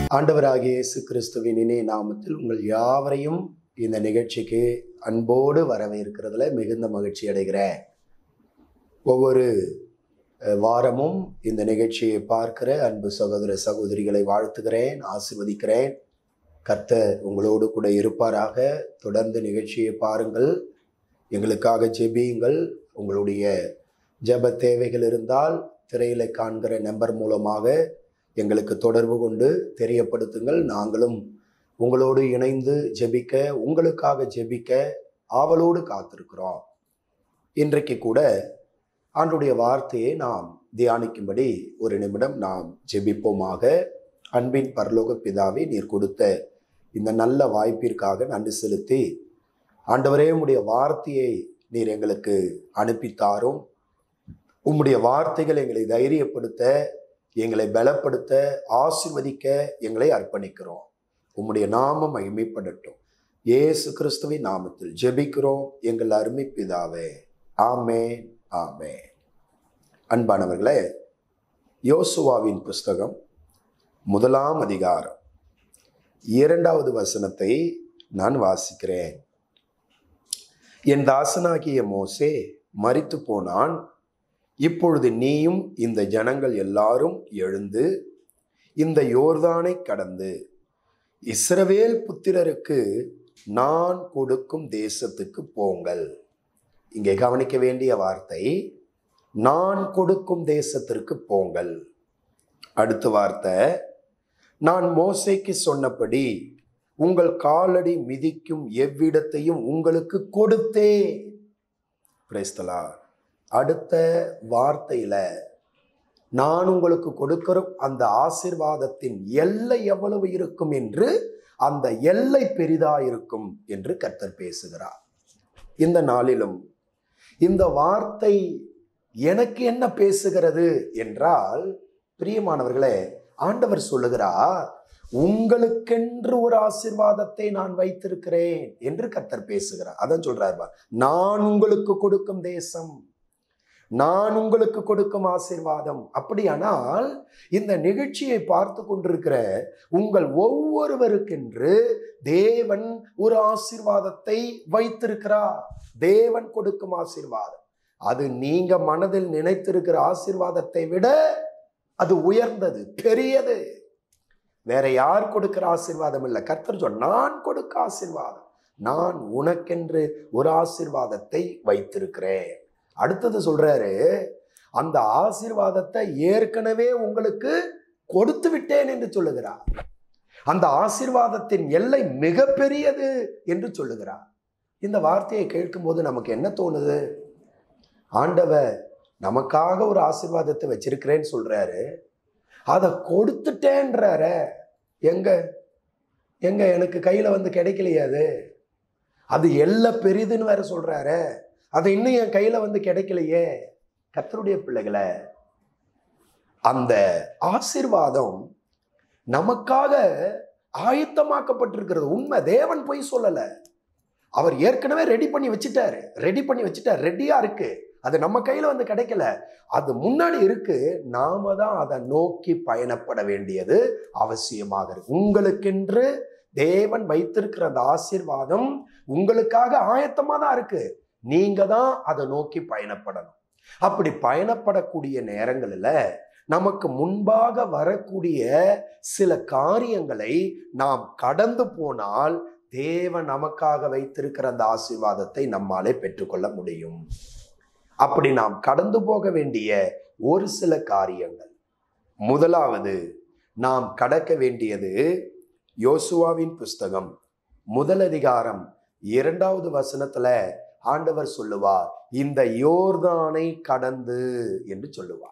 ஆண்டவராகிய இயேசு கிறிஸ்துவின் இணைய நாமத்தில் உங்கள் யாவரையும் இந்த நிகழ்ச்சிக்கு அன்போடு வரவேற்கிறதுல மிகுந்த மகிழ்ச்சி அடைகிறேன் ஒவ்வொரு அஹ், வாரமும் இந்த நிகழ்ச்சியை பார்க்கிற அன்பு சகோதர சகோதரிகளை வாழ்த்துகிறேன் ஆசிர்வதிக்கிறேன் கர்த்தர் உங்களோடு கூட இருப்பாராக தொடர்ந்து நிகழ்ச்சியை பாருங்கள் எங்களுக்காக ஜெபியுங்கள் உங்களுடைய ஜெப தேவைகள் இருந்தால் திரையில காண்கிற நம்பர் மூலமாக எங்களுக்கு தொடர்பு கொண்டு தெரியப்படுத்துங்கள் நாங்களும் உங்களோடு இணைந்து ஜெபிக்க உங்களுக்காக ஜெபிக்க ஆவலோடு காத்திருக்கிறோம் இன்றைக்கு கூட ஆண்டுடைய வார்த்தையை நாம் தியானிக்கும்படி ஒரு நிமிடம் நாம் ஜெபிப்போமாக அன்பின் பரலோக பிதாவே நீர் கொடுத்த இந்த நல்ல வாய்ப்பிற்காக நன்றி செலுத்தி ஆண்டவரே உம்முடைய வார்த்தையை நீர் எங்களுக்கு அனுப்பித்தாரும் உம்முடைய வார்த்தைகள் எங்களை தைரியப்படுத்த எங்களை பலப்படுத்த ஆசிர்வதிக்க எங்களை அர்ப்பணிக்கிறோம் உம்முடைய நாமம் மகிமைப்படட்டும் இயேசு கிறிஸ்துவின் நாமத்தில் ஜெபிக்கிறோம் எங்கள் அருமை பிதாவே ஆமென் ஆமென் அன்பானவர்களே யோசுவாவின் புஸ்தகம் முதலாம் அதிகாரம் இரண்டாவது வசனத்தை நான் வாசிக்கிறேன் என் தாசனாகிய மோசே மரித்து போனான் இப்பொழுது நீயும் இந்த ஜனங்கள் எல்லாரும் எழுந்து இந்த யோர்தானை கடந்து இஸ்ரவேல் புத்திரருக்கு நான் கொடுக்கும் தேசத்துக்கு போங்கள் இங்கே கவனிக்க வேண்டிய வார்த்தை நான் கொடுக்கும் தேசத்திற்கு போங்கள் அடுத்த வார்த்தை நான் மோசைக்கு சொன்னபடி உங்கள் காலடி மிதிக்கும் எவ்விடத்தையும் உங்களுக்கு கொடுத்தேன் பிரைஸ்தலா அடுத்த வார்த்தையில நான் உங்களுக்கு கொடுக்கிற அந்த ஆசிர்வாதத்தின் எல்லை எவ்வளவு இருக்கும் என்று அந்த எல்லை பெரிதா இருக்கும் என்று கர்த்தர் பேசுகிறார் இந்த நாளிலும் இந்த வார்த்தை எனக்கு என்ன பேசுகிறது என்றால் பிரியமானவர்களே ஆண்டவர் சொல்லுகிறார் உங்களுக்கென்று ஒரு ஆசிர்வாதத்தை நான் வைத்திருக்கிறேன் என்று கர்த்தர் பேசுகிறார் அதான் சொல்றார் பார். நான் உங்களுக்கு கொடுக்கும் தேசம் நான் உங்களுக்கு கொடுக்கும் ஆசீர்வாதம் அப்படியானால் இந்த நிகழ்ச்சியை பார்த்து கொண்டிருக்கிற உங்கள் ஒவ்வொருவருக்கென்று தேவன் ஒரு ஆசீர்வாதத்தை வைத்திருக்கிறார் தேவன் கொடுக்கும் ஆசீர்வாதம் அது நீங்க மனதில் நினைத்திருக்கிற ஆசீர்வாதத்தை விட அது உயர்ந்தது பெரியது வேற யார் கொடுக்கிற ஆசீர்வாதம் இல்லை கர்த்தர் சொல் நான் கொடுக்க ஆசீர்வாதம் நான் உனக்கென்று ஒரு ஆசீர்வாதத்தை வைத்திருக்கிறேன் அடுத்தது சொல்றாரு அந்த ஆசீர்வாதத்தை ஏற்கனவே உங்களுக்கு கொடுத்து விட்டேன் என்று சொல்லுகிறார் அந்த ஆசீர்வாதத்தின் எல்லை மிகப்பெரியது என்று சொல்லுகிறார் இந்த வார்த்தையை கேட்கும்போது நமக்கு என்ன தோணுது ஆண்டவர் நமக்காக ஒரு ஆசீர்வாதத்தை வச்சிருக்கிறேன்னு சொல்றாரு அதை கொடுத்துட்டேன்றார எங்க எங்க எனக்கு கையில வந்து கிடைக்கலையே அது அது எல்லை பெரிதுன்னு வேற சொல்றாரு அது இன்னும் என் கையில வந்து கிடைக்கலையே கர்த்தருடைய பிள்ளைகளை அந்த ஆசீர்வாதம் நமக்காக ஆயத்தமாக்கப்பட்டிருக்கிறது உண்மை தேவன் போய் சொல்லல அவர் ஏற்கனவே ரெடி பண்ணி வச்சுட்டாரு ரெடி பண்ணி வச்சுட்டார் ரெடியா இருக்கு அது நம்ம கையில வந்து கிடைக்கல அது முன்னாடி இருக்கு நாம தான் அதை நோக்கி பயணப்பட வேண்டியது அவசியமாக இருக்கு உங்களுக்கென்று தேவன் வைத்திருக்கிற அந்த ஆசீர்வாதம் உங்களுக்காக ஆயத்தமா தான் இருக்கு நீங்க தான் அதை நோக்கி பயணப்படணும் அப்படி பயணப்படக்கூடிய நேரங்களில் நமக்கு முன்பாக வரக்கூடிய சில காரியங்களை நாம் கடந்து போனால் தேவன் நமக்காக வைத்திருக்கிற அந்த ஆசீர்வாதத்தை நம்மாலே பெற்றுக்கொள்ள முடியும் அப்படி நாம் கடந்து போக வேண்டிய ஒரு சில காரியங்கள் முதலாவது நாம் கடக்க வேண்டியது யோசுவாவின் புஸ்தகம் முதல் அதிகாரம் இரண்டாவது வசனத்துல ஆண்டவர் சொல்லுவார் இந்த யோர்தானை கடந்து என்று சொல்லுவார்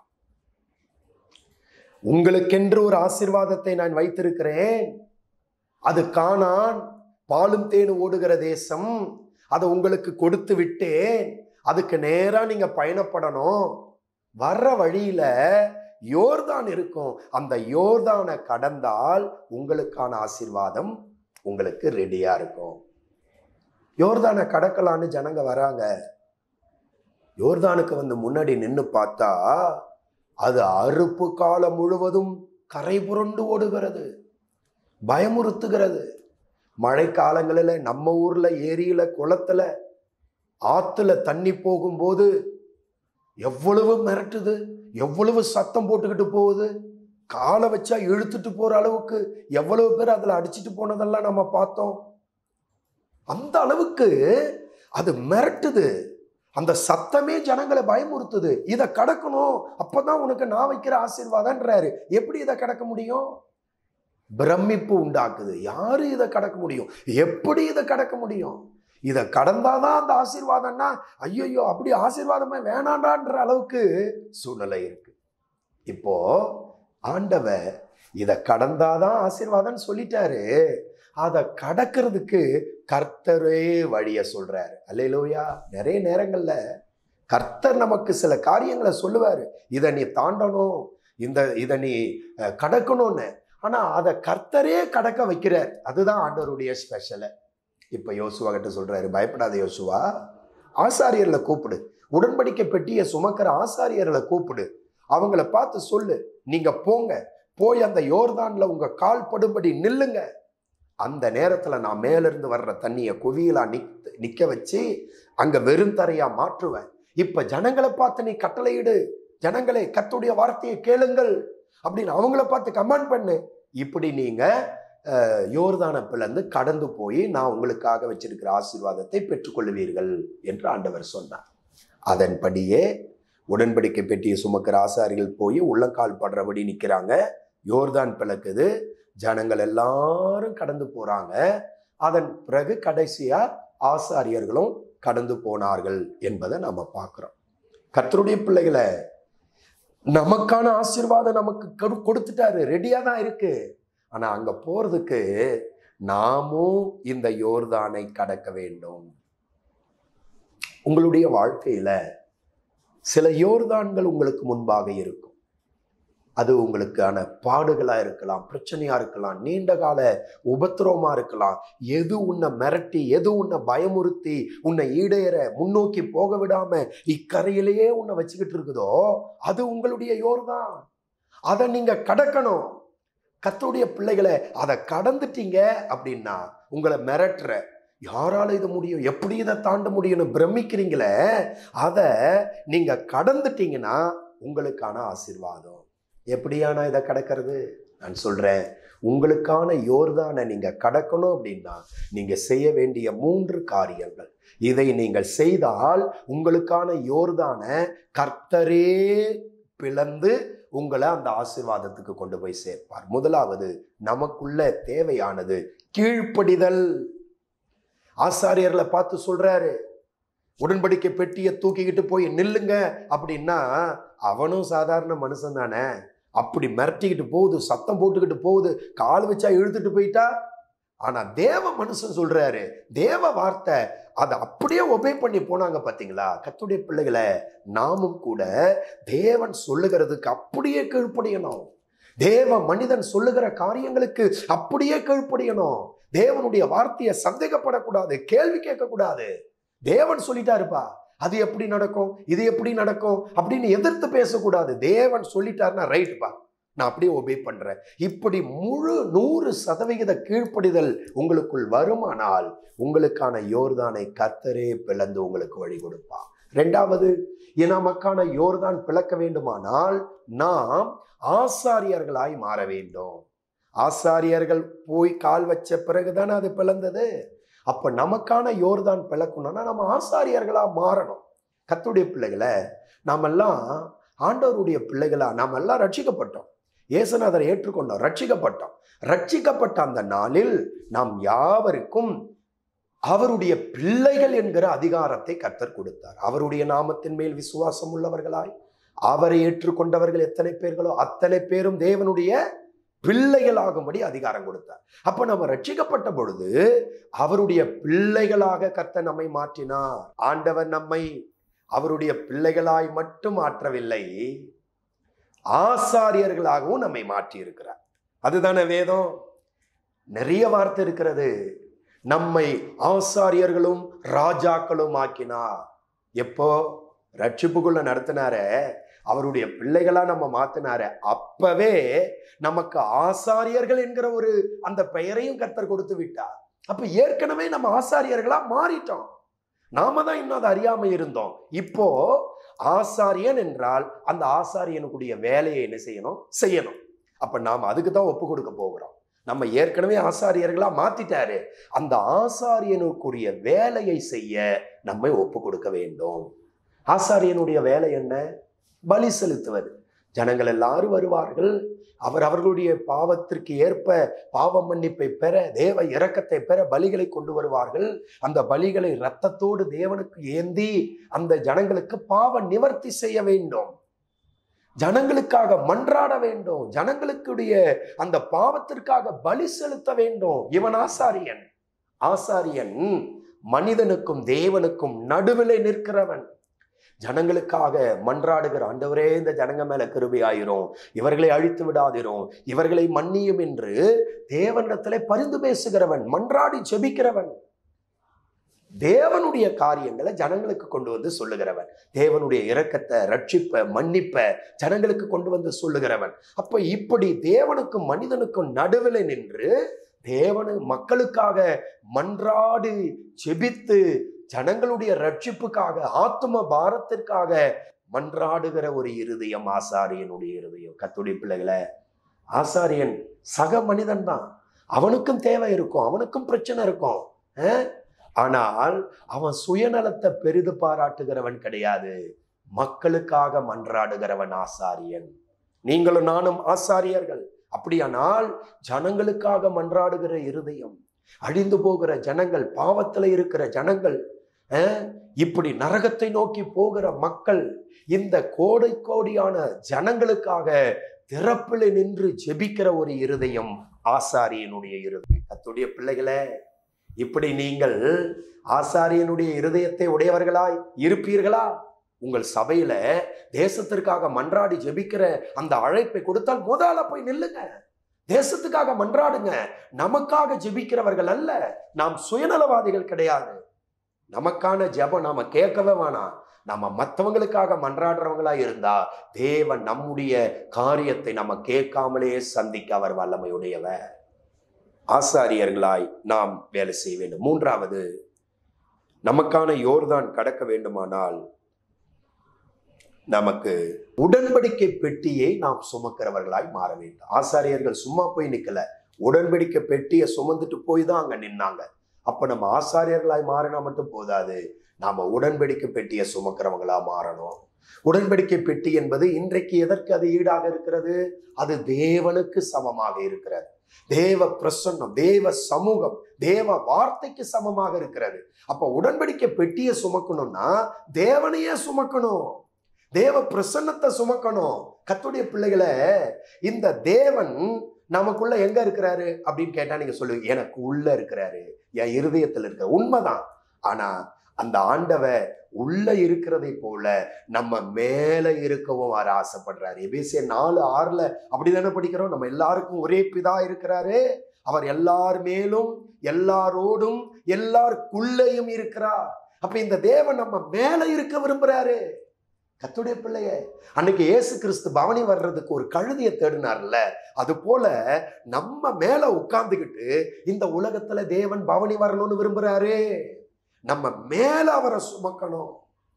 உங்களுக்கென்று ஒரு ஆசீர்வாதத்தை நான் வைத்திருக்கிறேன் அது காணான் பாலும் தேனும் ஓடுகிற தேசம் அதை உங்களுக்கு கொடுத்து விட்டேன் அதுக்கு நேரா நீங்க பயணப்படணும் வர்ற வழியில யோர்தான் இருக்கும் அந்த யோர்தானை கடந்தால் உங்களுக்கான ஆசீர்வாதம் உங்களுக்கு ரெடியா இருக்கும் யோர்தானை கடக்கலான்னு ஜனங்க வராங்க யோர்தானுக்கு வந்து முன்னாடி நின்று பார்த்தா அது அறுப்பு காலம் முழுவதும் கரை புரண்டு ஓடுகிறது பயமுறுத்துகிறது மழை காலங்களில் நம்ம ஊர்ல ஏரியில குளத்துல ஆத்துல தண்ணி போகும்போது எவ்வளவு மிரட்டுது எவ்வளவு சத்தம் போட்டுக்கிட்டு போகுது காலை வச்சா இழுத்துட்டு போற அளவுக்கு எவ்வளவு பேர் அதுல அடிச்சிட்டு போனதெல்லாம் நம்ம பார்த்தோம் அந்த அளவுக்கு அது மிரட்டுது அந்த சத்தமே ஜனங்களை பயமுறுத்துது இதை கடக்கணும் அப்பதான் உனக்கு நான் வைக்கிற ஆசீர்வாதம்ன்றாரு எப்படி இதை கடக்க முடியும் பிரமிப்பு உண்டாக்குது யாரு இதை கடக்க முடியும் எப்படி இதை கடக்க முடியும் இதை கடந்தாதான் அந்த ஆசீர்வாதம்னா ஐயோ அப்படி ஆசீர்வாதமே வேணாண்டான்ற அளவுக்கு சூழ்நிலை இருக்கு இப்போ ஆண்டவர் இதை கடந்தாதான் ஆசீர்வாதம்னு சொல்லிட்டாரு அதை கடக்கிறதுக்கு கர்த்தரே வழிய சொல்றாரு அல்லையிலோயா நிறைய நேரங்கள்ல கர்த்தர் நமக்கு சில காரியங்களை சொல்லுவாரு இதை நீ தாண்டணும் இந்த இதை நீ அஹ், கடக்கணும்னு ஆனா அதை கர்த்தரே கடக்க வைக்கிறார் அதுதான் ஆண்டவருடைய ஸ்பெஷல் இப்ப யோசுவா கிட்ட சொல்றாரு பயப்படாத யோசுவா ஆசாரியர்களை கூப்பிடு உடன்படிக்கை பெட்டியை சுமக்கிற ஆசாரியர்களை கூப்பிடு அவங்கள பார்த்து சொல்லு நீங்க போங்க போய் அந்த யோர்தான்ல உங்க கால் படும்படி நில்லுங்க அந்த நேரத்துல நான் மேல இருந்து வர்ற தண்ணியை குவியலா நிக் நிக்க வச்சு அங்க வெறும் தரையா மாற்றுவேன் இப்ப ஜனங்களை பார்த்து நீ கட்டளையிடு ஜனங்களே கத்துடைய வார்த்தையை கேளுங்கள் அப்படின்னு அவங்கள பார்த்து கமெண்ட் பண்ணு இப்படி நீங்க அஹ், யோர்தானை பிளந்து கடந்து போய் நான் உங்களுக்காக வச்சிருக்கிற ஆசீர்வாதத்தை பெற்றுக்கொள்வீர்கள் என்று ஆண்டவர் சொன்னார் அதன்படியே உடன்படிக்கை பெட்டியை சுமக்கிற ஆசாரிகள் போய் உள்ளங்கால் படுறபடி நிக்கிறாங்க யோர்தான் பிளக்குது ஜனங்கள் எல்லாரும் கடந்து போறாங்க அதன் பிறகு கடைசியா ஆசாரியர்களும் கடந்து போனார்கள் என்பதை நம்ம பார்க்கிறோம் கர்த்தருடைய பிள்ளைகளை நமக்கான ஆசீர்வாதம் நமக்கு கொடு- கொடுத்துட்டாரு ரெடியா தான் இருக்கு ஆனா அங்க போறதுக்கு நாமும் இந்த யோர்தானை கடக்க வேண்டும் உங்களுடைய வாழ்க்கையில சில யோர்தான்கள் உங்களுக்கு முன்பாக இருக்கும் அது உங்களுக்கான பாடுகளா இருக்கலாம் பிரச்சனையா இருக்கலாம் நீண்ட கால உபத்திரவமா இருக்கலாம் எது உன்னை மிரட்டி எது உன்னை பயமுறுத்தி உன்னை ஈடேற முன்னோக்கி போக விடாம இக்கரையிலேயே உன்னை வச்சுக்கிட்டு இருக்குதோ அது உங்களுடைய யோர்தான் அதை நீங்க கடக்கணும் கத்தருடைய பிள்ளைகளை அதை கடந்துட்டீங்க அப்படின்னா உங்களை மிரட்டுற யாரால இது முடியும் எப்படி இதை தாண்ட முடியும்னு பிரமிக்கிறீங்களே அதை நீங்க கடந்துட்டீங்கன்னா உங்களுக்கான ஆசீர்வாதம் எப்படியானா இதை கடக்கிறது நான் சொல்றேன் உங்களுக்கான யோர்தானை நீங்க கடக்கணும் அப்படின்னா நீங்க செய்ய வேண்டிய மூன்று காரியங்கள் இதை நீங்கள் செய்தால் உங்களுக்கான யோர்தானை கர்த்தரே பிளந்து உங்களை அந்த ஆசீர்வாதத்துக்கு கொண்டு போய் சேர்ப்பார் முதலாவது நமக்குள்ள தேவையானது கீழ்ப்படிதல் ஆசாரியர்களை பார்த்து சொல்றாரு உடன்படிக்கை பெட்டியை தூக்கிக்கிட்டு போய் நில்லுங்க அப்படின்னா அவனும் சாதாரண மனுஷன் தானே அப்படி மிரட்டிக்கிட்டு போகுது சத்தம் போட்டுக்கிட்டு போகுது கால் வச்சா இழுத்துட்டு போயிட்டா ஆனா தேவ மனுஷன் சொல்றாரு தேவ வார்த்தை அதை அப்படியே ஒபே பண்ணி போனாங்க பாத்தீங்களா கத்துடைய பிள்ளைகளை நாமும் கூட தேவன் சொல்லுகிறதுக்கு அப்படியே கீழ்ப்படியணும் தேவ மனிதன் சொல்லுகிற காரியங்களுக்கு அப்படியே கீழ்ப்படியணும் தேவனுடைய வார்த்தையை சந்தேகப்படக்கூடாது கேள்வி கேட்கக்கூடாது தேவன் சொல்லிட்டாருப்பா அது எப்படி நடக்கும் இது எப்படி நடக்கும் அப்படின்னு எதிர்த்து பேசக்கூடாது தேவன் சொல்லிட்டாருன்னா ரைட்டுப்பா நான் அப்படியே ஒபே பண்றேன் இப்படி முழு நூறு சதவிகித கீழ்ப்படிதல் உங்களுக்குள் வருமானால் உங்களுக்கான யோர்தானை கர்த்தரே பிளந்து உங்களுக்கு வழி கொடுப்பார் ரெண்டாவது நமக்கான யோர்தான் பிளக்க வேண்டுமானால் நாம் ஆசாரியர்களாய் மாற வேண்டும் ஆசாரியர்கள் போய் கால் வச்ச பிறகுதானே அது பிளந்தது அப்ப நமக்கான யோர்தான் பிளக்கணும்னா நம்ம ஆசாரியர்களா மாறணும் கத்துடைய பிள்ளைகளை நாமெல்லாம் ஆண்டவருடைய பிள்ளைகளா நாம் எல்லாம் ரட்சிக்கப்பட்டோம் இயேசுநாதரை ஏற்றுக்கொண்டோம் ரட்சிக்கப்பட்டோம் ரட்சிக்கப்பட்ட அந்த நாளில் நாம் யாவருக்கும் அவருடைய பிள்ளைகள் என்கிற அதிகாரத்தை கர்த்தர் கொடுத்தார் அவருடைய நாமத்தின் மேல் விசுவாசம் உள்ளவர்களாய் அவரை ஏற்றுக்கொண்டவர்கள் எத்தனை பேர்களோ அத்தனை பேரும் தேவனுடைய பிள்ளைகளாகும்படி அதிகாரம் கொடுத்தார் அப்ப நம்ம ரட்சிக்கப்பட்ட பொழுது அவருடைய பிள்ளைகளாக கர்த்தர் நம்மை மாற்றினார் ஆண்டவர் நம்மை அவருடைய பிள்ளைகளாய் மட்டும் மாற்றவில்லை ஆசாரியர்களாகவும் நம்மை மாற்றி இருக்கிறார் அதுதானே வேதம் நிறைய வார்த்தை இருக்கிறது நம்மை ஆசாரியர்களும் ராஜாக்களும் ஆக்கினார் எப்போ ரட்சிப்புக்குள்ள நடத்தினார அவருடைய பிள்ளைகளா நம்ம மாத்தினாரு அப்பவே நமக்கு ஆசாரியர்கள் என்கிற ஒரு அந்த பெயரையும் கர்த்தர் கொடுத்து விட்டார் அப்ப ஏற்கனவே நம்ம ஆசாரியர்களா மாறிட்டோம் நாம தான் இன்னும் அதை அறியாம இருந்தோம் இப்போ ஆசாரியன் என்றால் அந்த ஆசாரியனுக்குரிய வேலையை என்ன செய்யணும் செய்யணும் அப்ப நாம அதுக்கு தான் ஒப்பு கொடுக்க போகிறோம் நம்ம ஏற்கனவே ஆசாரியர்களா மாத்திட்டாரு அந்த ஆசாரியனுக்குரிய வேலையை செய்ய நம்மை ஒப்பு கொடுக்க வேண்டும் ஆசாரியனுடைய வேலை என்ன பலி செலுத்துவது ஜனங்கள் எல்லாரும் வருவார்கள் அவர் அவர்களுடைய பாவத்திற்கு ஏற்ப பாவ மன்னிப்பை பெற தேவ இரக்கத்தை பெற பலிகளை கொண்டு வருவார்கள் அந்த பலிகளை இரத்தத்தோடு தேவனுக்கு ஏந்தி அந்த ஜனங்களுக்கு பாவ நிவர்த்தி செய்ய வேண்டும் ஜனங்களுக்காக மன்றாட வேண்டும் ஜனங்களுக்குடைய அந்த பாவத்திற்காக பலி செலுத்த வேண்டும் இவன் ஆசாரியன் ஆசாரியன் மனிதனுக்கும் தேவனுக்கும் நடுவிலே நிற்கிறவன் ஜனங்களுக்காக மன்றாடுகிற ஆண்டவரே இந்த ஜனங்க மேல கிருபையாயிரும் இவர்களை அழித்து விடாதிரும் இவர்களை மன்னியும் என்று தேவனிடத்திலே பரிந்து பேசுகிறவன் மன்றாடி செபிக்கிறவன் தேவனுடைய காரியங்களை ஜனங்களுக்கு கொண்டு வந்து சொல்லுகிறவன் தேவனுடைய இரக்கத்தை ரட்சிப்ப மன்னிப்ப ஜனங்களுக்கு கொண்டு வந்து சொல்லுகிறவன் அப்ப இப்படி தேவனுக்கும் மனிதனுக்கும் நடுவில் நின்று தேவனு மக்களுக்காக மன்றாடி செபித்து ஜனங்களுடைய ரட்சிப்புக்காக ஆத்ம பாரத்திற்காக மன்றாடுகிற ஒரு இருதயம் ஆசாரியனுடைய இருதயம் கத்துடைய பிள்ளைகளை ஆசாரியன் சக மனிதன் தான் அவனுக்கும் தேவை இருக்கும் அவனுக்கும் பிரச்சனை இருக்கும் அஹ்? ஆனால் அவன் சுயநலத்தை பெரிது பாராட்டுகிறவன் கிடையாது மக்களுக்காக மன்றாடுகிறவன் ஆசாரியன் நீங்களும் நானும் ஆசாரியர்கள் அப்படியானால் ஜனங்களுக்காக மன்றாடுகிற இருதயம் அழிந்து போகிற ஜனங்கள் பாவத்துல இருக்கிற ஜனங்கள் அஹ், இப்படி நரகத்தை நோக்கி போகிற மக்கள் இந்த கோடை கோடியான ஜனங்களுக்காக திறப்பில் நின்று ஜெபிக்கிற ஒரு இருதயம் ஆசாரியனுடைய இருதயம் கத்துடைய பிள்ளைகளே இப்படி நீங்கள் ஆசாரியனுடைய இருதயத்தை உடையவர்களாய் இருப்பீர்களா உங்கள் சபையில தேசத்திற்காக மன்றாடி ஜெபிக்கிற அந்த அழைப்பை கொடுத்தால் முதல்ல போய் நில்லுங்க தேசத்துக்காக மன்றாடுங்க நமக்காக ஜெபிக்கிறவர்கள் அல்ல நாம் சுயநலவாதிகள் கிடையாது நமக்கான ஜெபம் நாம கேட்கவே வேணாம் நம்ம மற்றவங்களுக்காக மன்றாடுறவங்களா இருந்தா தேவன் நம்முடைய காரியத்தை நம்ம கேட்காமலே சந்திக்க அவர் வல்லமையுடையவர் ஆசாரியர்களாய் நாம் வேலை செய்ய வேண்டும் மூன்றாவது நமக்கான யோர்தான் கடக்க வேண்டுமானால் நமக்கு உடன்படிக்கை பெட்டியை நாம் சுமக்கிறவர்களாய் மாற வேண்டும் ஆசாரியர்கள் சும்மா போய் நிக்கல உடன்படிக்கை பெட்டியை சுமந்துட்டு போய் தான் அங்க நின்னாங்க அப்ப நம்ம ஆசாரியர்களாய் மாறினா மட்டும் போதாது நாம உடன்படிக்கை பெட்டியை சுமக்கிறவங்களா மாறணும் உடன்படிக்கை பெட்டி என்பது இன்றைக்கு எதற்கு அது ஈடாக இருக்கிறது அது தேவனுக்கு சமமாக இருக்கிறது தேவ பிரசன்னம் தேவ சமூகம் தேவ வார்த்தைக்கு சமமாக இருக்கிறது அப்ப உடன்படிக்கை பெட்டியை சுமக்கணும்னா தேவனையே சுமக்கணும் தேவ பிரசன்னத்தை சுமக்கணும் கத்துடைய பிள்ளைகளை இந்த தேவன் நமக்குள்ள எங்க இருக்கிறாரு அப்படின்னு கேட்டா நீங்க சொல்லுவீங்க எனக்கு உள்ள இருக்கிறாரு என் இருதயத்தில் இருக்கிற உண்மைதான் ஆனா அந்த ஆண்டவர் உள்ள இருக்கிறதை போல நம்ம மேல இருக்கவும் அவர் ஆசைப்படுறாரு எபேசிய நாலு ஆறுல அப்படிதானே படிக்கிறோம் நம்ம எல்லாருக்கும் ஒரே பிதா இருக்கிறாரு அவர் எல்லார் மேலும் எல்லாரோடும் எல்லாருக்குள்ளேயும் இருக்கிறார் அப்ப இந்த தேவன் நம்ம மேல இருக்க விரும்புறாரு கத்துடைய பிள்ளைய அன்னைக்கு இயேசு கிறிஸ்து பவனி வர்றதுக்கு ஒரு கழுதியை தேடினார்ல அது போல நம்ம மேல உட்கார்ந்துகிட்டு இந்த உலகத்துல தேவன் பவனி வரணும்னு விரும்புறாரு நம்ம மேல அவரை சுமக்கணும்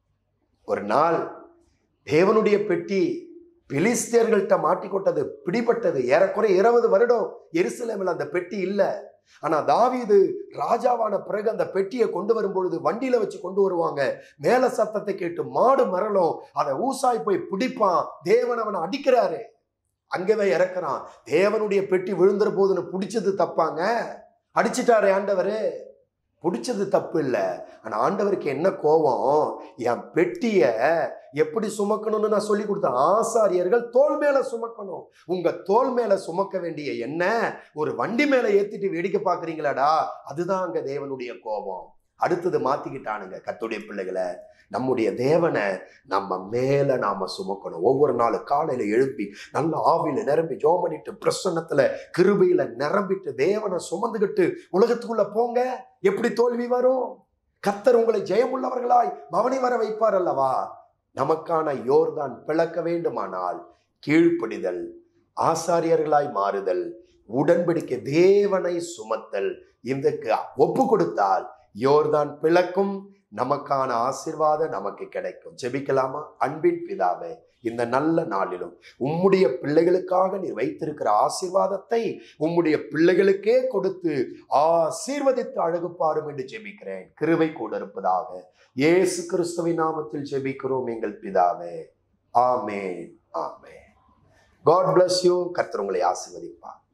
ஒரு நாள் தேவனுடைய பெட்டி பிலிஸ்தியர்கள்ட்ட மாட்டிக்கொண்டது பிடிபட்டது ஏறக்குறைய இருபது வருடம் எருசலேமில் அந்த பெட்டி இல்லை ஆனா தாவீது ராஜாவான பிறகு அந்த பெட்டியை கொண்டு வரும் பொழுது வண்டியில வச்சு கொண்டு வருவாங்க மேல சத்தத்தை கேட்டு மாடு மரலும் அதை ஊசாய் போய் பிடிப்பான் தேவன் அவனை அடிக்கிறாரு அங்கவே இறக்குறான் தேவனுடைய பெட்டி விழுந்துற போதுன்னு பிடிச்சது தப்பாங்க அடிச்சிட்டாரு ஆண்டவரு பிடிச்சது தப்பு இல்லை ஆனா ஆண்டவருக்கு என்ன கோபம் என் பெட்டிய எப்படி சுமக்கணும்னு நான் சொல்லி கொடுத்தேன் ஆசாரியர்கள் தோல் மேல சுமக்கணும் உங்க தோல் மேல சுமக்க வேண்டிய என்ன ஒரு வண்டி மேல ஏத்திட்டு வேடிக்கை பாக்குறீங்களாடா அதுதான் அங்க தேவனுடைய கோபம் அடுத்தது மாத்திக்கிட்டானுங்க கத்துடைய பிள்ளைகளை நம்முடைய தேவனை நம்ம மேல நாம சுமக்கணும் ஒவ்வொரு நாளும் காலையில எழுப்பி நல்ல ஆவியில நிரம்பி ஜோம் பண்ணிட்டு பிரசன்னத்துல கிருபையில நிரம்பிட்டு தேவனை சுமந்துகிட்டு உலகத்துக்குள்ள போங்க எப்படி தோல்வி வரும் கத்தர் உங்களை ஜெயமுள்ளவர்களாய் பவனி வர வைப்பார் அல்லவா நமக்கான யோர்தான் பிளக்க வேண்டுமானால் கீழ்ப்படிதல் ஆசாரியர்களாய் மாறுதல் உடன்படிக்கை தேவனை சுமத்தல் இதற்கு ஒப்பு கொடுத்தால் யோர்தான் பிளக்கும் நமக்கான ஆசிர்வாதம் நமக்கு கிடைக்கும் ஜெபிக்கலாமா அன்பின் பிதாவே இந்த நல்ல நாளிலும் உம்முடைய பிள்ளைகளுக்காக நீர் வைத்திருக்கிற ஆசீர்வாதத்தை உம்முடைய பிள்ளைகளுக்கே கொடுத்து ஆசீர்வதித்து அழகு பாரும் என்று ஜெபிக்கிறேன் கிருபை கூட இருப்பதாக இயேசு கிறிஸ்துவின் நாமத்தில் ஜெபிக்கிறோம் எங்கள் பிதாவே amen amen God bless you கர்த்தர் உங்களை ஆசீர்வதிப்பார்